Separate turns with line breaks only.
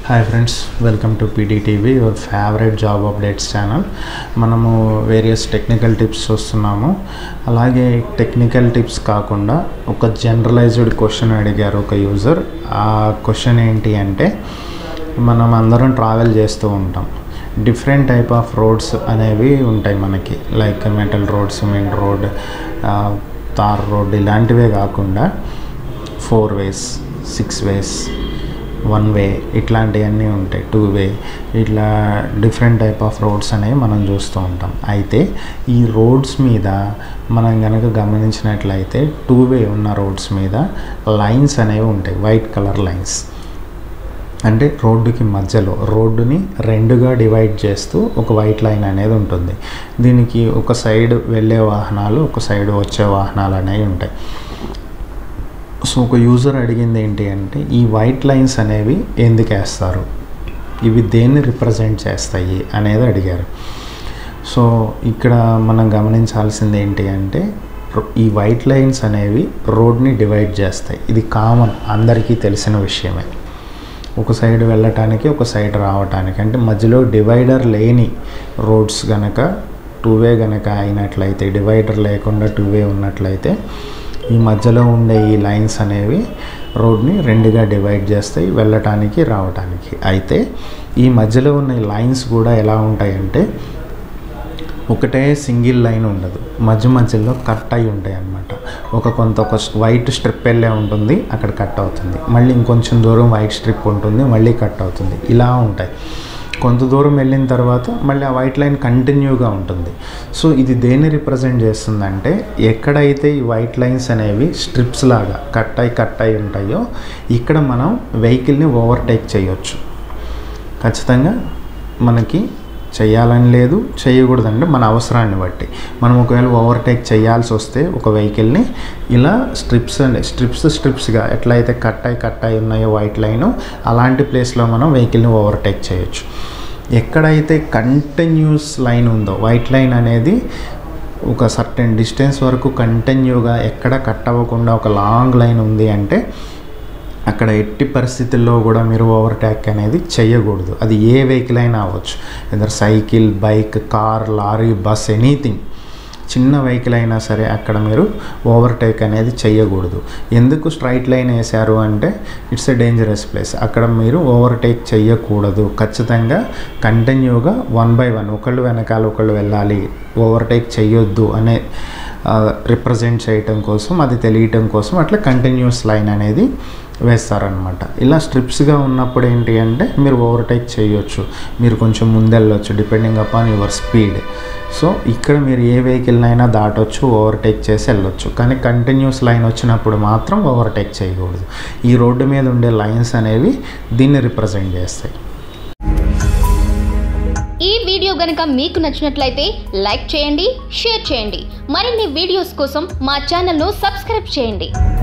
hi friends welcome to PDTV your favourite job updates channel మనము various technical tips చూస్తున్నాము అలాగే technical tips కాకుండా ఒక జనరలైజ్డ్ క్వశ్చన్ అడిగారు ఒక యూజర్ ఆ క్వశ్చన్ ఏంటి అంటే మనం అందరం ట్రావెల్ చేస్తూ ఉంటాం డిఫరెంట్ టైప్ ఆఫ్ రోడ్స్ అనేవి ఉంటాయి మనకి like metal road cement road tar road ఇలాంటివే కాకుండా four ways six ways one way ఇట్లాంటివన్నీ ఉంటాయి టూ వే ఇట్లా డిఫరెంట్ టైప్ ఆఫ్ రోడ్స్ అనేవి మనం చూస్తూ ఉంటాం అయితే ఈ రోడ్స్ మీద మనం కనుక గమనించినట్లయితే టూ వే ఉన్న రోడ్స్ మీద లైన్స్ అనేవి ఉంటాయి వైట్ కలర్ లైన్స్ అంటే రోడ్డుకి మధ్యలో రోడ్డుని రెండుగా డివైడ్ చేస్తూ ఒక వైట్ లైన్ అనేది ఉంటుంది దీనికి ఒక సైడ్ వెళ్ళే వాహనాలు ఒక సైడ్ వచ్చే వాహనాలు అనేవి ఉంటాయి సో ఒక యూజర్ అడిగింది ఏంటి అంటే ఈ వైట్ లైన్స్ అనేవి ఎందుకు వేస్తారు ఇవి దేన్ని రిప్రజెంట్ చేస్తాయి అనేది అడిగారు సో ఇక్కడ మనం గమనించాల్సింది ఏంటి అంటే ఈ వైట్ లైన్స్ అనేవి రోడ్ని డివైడ్ చేస్తాయి ఇది కామన్ అందరికీ తెలిసిన విషయమే ఒక సైడ్ వెళ్ళటానికి ఒక సైడ్ రావటానికి అంటే మధ్యలో డివైడర్ లేని రోడ్స్ గనక టూ వే గనక అయినట్లయితే డివైడర్ లేకుండా టూ వే ఉన్నట్లయితే ఈ మధ్యలో ఉండే ఈ లైన్స్ అనేవి రోడ్ని రెండుగా డివైడ్ చేస్తాయి వెళ్ళటానికి రావటానికి అయితే ఈ మధ్యలో ఉన్న ఈ లైన్స్ కూడా ఎలా ఉంటాయంటే ఒకటే సింగిల్ లైన్ ఉండదు మధ్య మధ్యలో కట్ అయి ఉంటాయి అన్నమాట ఒక కొంత ఒక వైట్ స్ట్రిప్ వెళ్ళే ఉంటుంది అక్కడ కట్ అవుతుంది మళ్ళీ ఇంకొంచెం దూరం వైట్ స్ట్రిప్ ఉంటుంది మళ్ళీ కట్ అవుతుంది ఇలా ఉంటాయి కొంత దూరం వెళ్ళిన తర్వాత మళ్ళీ ఆ వైట్ లైన్ కంటిన్యూగా ఉంటుంది సో ఇది దేన్ని రిప్రజెంట్ చేస్తుందంటే ఎక్కడైతే ఈ వైట్ లైన్స్ అనేవి స్ట్రిప్స్ లాగా కట్ అయి కట్ అయి ఉంటాయో ఇక్కడ మనం వెహికల్ని ఓవర్టేక్ చేయొచ్చు ఖచ్చితంగా మనకి చేయాలని లేదు చేయకూడదంటే మన అవసరాన్ని బట్టి మనం ఒకవేళ ఓవర్టేక్ చేయాల్సి వస్తే ఒక వెహికల్ని ఇలా స్ట్రిప్స్ అండ్ స్ట్రిప్స్ స్ట్రిప్స్గా ఎట్లయితే కట్ అయి కట్ అయి ఉన్నాయో వైట్ లైన్ అలాంటి ప్లేస్లో మనం వెహికల్ని ఓవర్టేక్ చేయొచ్చు ఎక్కడైతే కంటిన్యూస్ లైన్ ఉందో వైట్ లైన్ అనేది ఒక సర్టెన్ డిస్టెన్స్ వరకు కంటిన్యూగా ఎక్కడ కట్ అవ్వకుండా ఒక లాంగ్ లైన్ ఉంది అంటే అక్కడ ఎట్టి పరిస్థితుల్లో కూడా మీరు ఓవర్టేక్ అనేది చేయకూడదు అది ఏ వెహికల్ అయినా అవ్వచ్చు ఇద్దరు cycle bike car lorry bus anything చిన్న వెహికల్ అయినా సరే అక్కడ మీరు ఓవర్టేక్ అనేది చేయకూడదు ఎందుకు స్ట్రైట్ లైన్ వేశారు అంటే ఇట్స్ ఎ డేంజరస్ ప్లేస్ అక్కడ మీరు ఓవర్టేక్ చేయకూడదు ఖచ్చితంగా కంటిన్యూగా వన్ బై వన్ ఒకళ్ళు వెనకాల ఒకళ్ళు వెళ్ళాలి ఓవర్టేక్ చేయొద్దు అనే రిప్రజెంట్ చేయటం కోసం అది తెలియటం కోసం అట్లా కంటిన్యూస్ లైన్ అనేది వేస్తారనమాట ఇలా స్ట్రిప్స్గా ఉన్నప్పుడు ఏంటి అంటే మీరు ఓవర్టేక్ చేయొచ్చు మీరు కొంచెం ముందెళ్ళొచ్చు depending upon your speed so ఇక్కడ మీరు ఏ వెహికల్నైనా దాటొచ్చు ఓవర్టేక్ చేసి వెళ్ళొచ్చు కానీ కంటిన్యూస్ లైన్ వచ్చినప్పుడు మాత్రం ఓవర్టేక్ చేయకూడదు ఈ రోడ్డు మీద ఉండే లైన్స్ అనేవి దీన్ని రిప్రజెంట్ చేస్తాయి
ఈ వీడియో గనక మీకు నచ్చినట్లయితే లైక్ చేయండి షేర్ చేయండి మరిన్ని వీడియోస్ కోసం మా ఛానల్ను సబ్స్క్రైబ్ చేయండి